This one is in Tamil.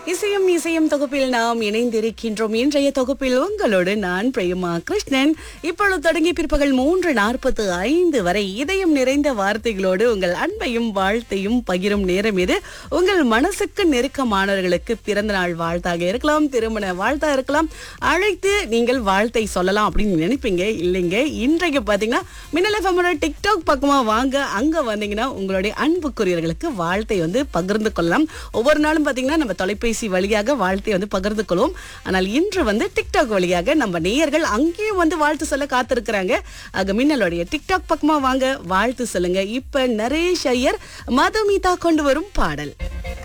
இசையும் இசையும் தொகுப்பில் நாம் இணைந்திருக்கின்றோம் இன்றைய தொகுப்பில் உங்களோடு நான் பிரேமா கிருஷ்ணன் இப்பொழுது தொடங்கி பிற்பகல் மூன்று நாற்பத்து ஐந்து வரை இதயம் நிறைந்த வார்த்தைகளோடு உங்கள் அன்பையும் வாழ்த்தையும் பகிரும் நேரம் இது உங்கள் மனசுக்கு நெருக்கமானவர்களுக்கு பிறந்த நாள் வாழ்த்தாக இருக்கலாம் திருமண வாழ்த்தா இருக்கலாம் அழைத்து நீங்கள் வாழ்த்தை சொல்லலாம் அப்படின்னு நினைப்பீங்க இல்லைங்க இன்றைக்கு பாத்தீங்கன்னா மின்னல் எஃப்எம்மோட டிக்டாக் பக்கமா வாங்க அங்க வந்தீங்கன்னா உங்களுடைய அன்புக்குரியவர்களுக்கு வாழ்த்தை வந்து பகிர்ந்து கொள்ளலாம் ஒவ்வொரு நாளும் பாத்தீங்கன்னா நம்ம தொலைபேசி வழியாக வாழ்த்தை வந்து பகிர்ந்து கொள்வோம் ஆனால் இன்று வந்து டிக்டாக் வழியாக நம்ம நேயர்கள் அங்கேயும் வந்து வாழ்த்து சொல்ல காத்திருக்கிறாங்க ஆக மின்னலுடைய டிக்டாக் பக்கமா வாங்க வாழ்த்து சொல்லுங்க இப்ப நரேஷ் ஐயர் மதுமிதா கொண்டு வரும் பாடல்